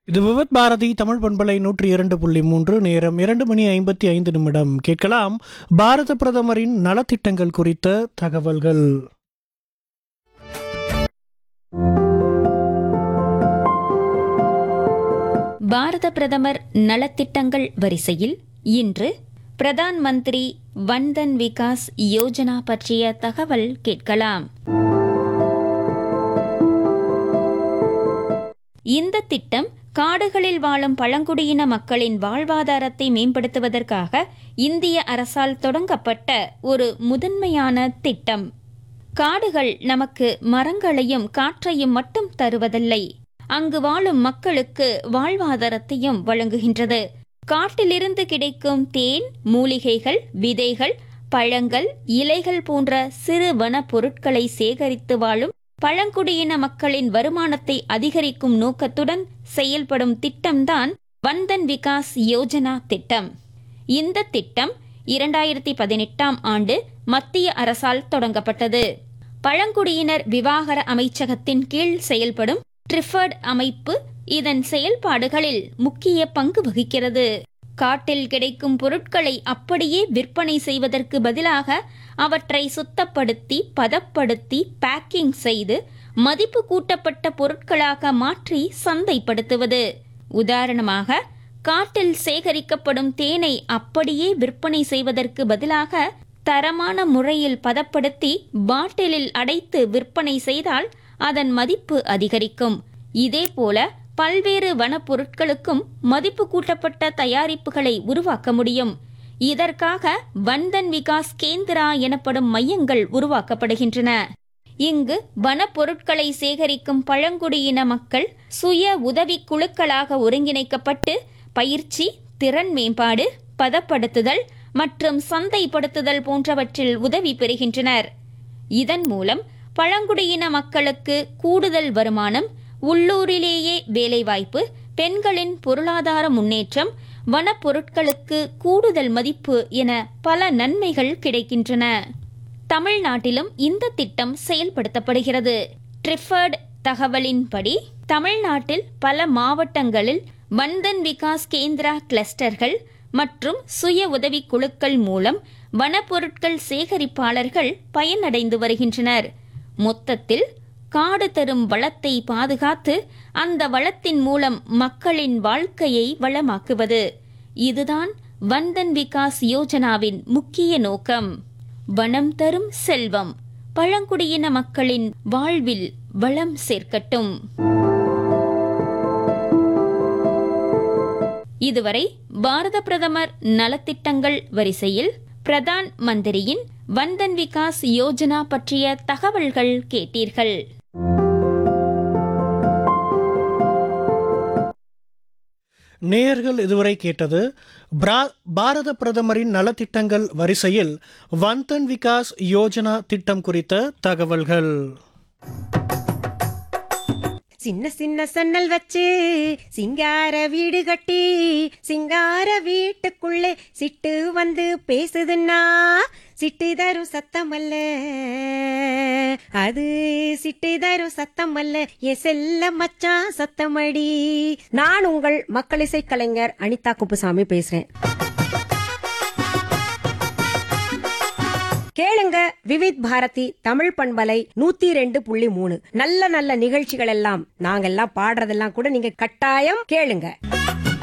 இது விவத் பாரதி தமிழ் பண்பலை நூற்றி இரண்டு புள்ளி மூன்று நேரம் இரண்டு மணி ஐம்பத்தி ஐந்து நிமிடம் கேட்கலாம் பாரத பிரதமரின் நலத்திட்டங்கள் குறித்த தகவல்கள் பாரத பிரதமர் நலத்திட்டங்கள் வரிசையில் இன்று பிரதான் மந்திரி வன்தன் விகாஸ் யோஜனா பற்றிய தகவல் கேட்கலாம் இந்த திட்டம் காடுகளில் வாழும் பழங்குடியின மக்களின் வாழ்வாதாரத்தை மேம்படுத்துவதற்காக இந்திய அரசால் தொடங்கப்பட்ட ஒரு முதன்மையான திட்டம் காடுகள் நமக்கு மரங்களையும் காற்றையும் மட்டும் தருவதில்லை அங்கு வாழும் மக்களுக்கு வாழ்வாதாரத்தையும் வழங்குகின்றது காட்டிலிருந்து கிடைக்கும் தேன் மூலிகைகள் விதைகள் பழங்கள் இலைகள் போன்ற சிறு வனப் பொருட்களை சேகரித்து வாழும் பழங்குடியின மக்களின் வருமானத்தை அதிகரிக்கும் நோக்கத்துடன் செயல்படும் திட்டம்தான் வந்தன் விகாஸ் யோஜனா திட்டம் இந்த திட்டம் இரண்டாயிரத்தி பதினெட்டாம் ஆண்டு மத்திய அரசால் தொடங்கப்பட்டது பழங்குடியினர் விவாகர அமைச்சகத்தின் கீழ் செயல்படும் ட்ரிஃபர்ட் அமைப்பு இதன் செயல்பாடுகளில் முக்கிய பங்கு வகிக்கிறது காட்டில் கிடைக்கும் பொருட்களை அப்படியே விற்பனை செய்வதற்கு பதிலாக அவற்றை சுத்தப்படுத்தி பதப்படுத்தி பேக்கிங் செய்து மதிப்பு கூட்டப்பட்ட பொருட்களாக மாற்றி சந்தைப்படுத்துவது உதாரணமாக காட்டில் சேகரிக்கப்படும் தேனை அப்படியே விற்பனை செய்வதற்கு பதிலாக தரமான முறையில் பதப்படுத்தி பாட்டிலில் அடைத்து விற்பனை செய்தால் அதன் மதிப்பு அதிகரிக்கும் இதேபோல பல்வேறு வனப்பொருட்களுக்கும் மதிப்பு கூட்டப்பட்ட தயாரிப்புகளை உருவாக்க முடியும் இதற்காக வந்தன் விகாஸ் கேந்திரா எனப்படும் மையங்கள் உருவாக்கப்படுகின்றன இங்கு வனப்பொருட்களை சேகரிக்கும் பழங்குடியின மக்கள் சுய உதவி குழுக்களாக ஒருங்கிணைக்கப்பட்டு பயிற்சி திறன் மேம்பாடு பதப்படுத்துதல் மற்றும் சந்தைப்படுத்துதல் போன்றவற்றில் உதவி பெறுகின்றனர் இதன் மூலம் பழங்குடியின மக்களுக்கு கூடுதல் வருமானம் உள்ளூரிலேயே வேலைவாய்ப்பு பெண்களின் பொருளாதார முன்னேற்றம் வனப்பொருட்களுக்கு கூடுதல் மதிப்பு என பல நன்மைகள் கிடைக்கின்றன தமிழ்நாட்டிலும் இந்த திட்டம் செயல்படுத்தப்படுகிறது ட்ரிஃபர்ட் தகவலின்படி தமிழ்நாட்டில் பல மாவட்டங்களில் வந்தன் விகாஸ் கேந்திரா கிளஸ்டர்கள் மற்றும் சுய உதவி குழுக்கள் மூலம் வனப்பொருட்கள் சேகரிப்பாளர்கள் பயனடைந்து வருகின்றனர் மொத்தத்தில் காடு தரும் வளத்தை பாதுகாத்து அந்த வளத்தின் மூலம் மக்களின் வாழ்க்கையை வளமாக்குவது இதுதான் வந்தன் விகாஸ் யோஜனாவின் முக்கிய நோக்கம் வனம் தரும் செல்வம் பழங்குடியின மக்களின் வாழ்வில் வளம் சேர்க்கட்டும் இதுவரை பாரத பிரதமர் நலத்திட்டங்கள் வரிசையில் பிரதான் மந்திரியின் வந்தன் விகாஸ் யோஜனா பற்றிய தகவல்கள் கேட்டீர்கள் நேயர்கள் இதுவரை கேட்டது பிரா- பாரத பிரதமரின் நலத்திட்டங்கள் வரிசையில் வந்தன் விகாஸ் யோஜனா திட்டம் குறித்த தகவல்கள் சின்ன சின்ன சன்னல் வச்சு சிங்கார வீடு கட்டி சிங்கார வீட்டுக்குள்ளே சிட்டு வந்து பேசுதுன்னா சிட்டு தரும் சத்தம் அல்ல அது சிட்டு தரும் சத்தம் அல்ல என் செல்ல மச்சான் சத்தமடி நான் உங்கள் மக்கள் இசை கலைஞர் அனிதா குப்புசாமி பேசுறேன் கேளுங்க விவித் பாரதி தமிழ் பண்பலை நூத்தி ரெண்டு புள்ளி மூணு நல்ல நல்ல நிகழ்ச்சிகள் எல்லாம் நாங்கெல்லாம் பாடுறதெல்லாம் கூட நீங்க கட்டாயம் கேளுங்க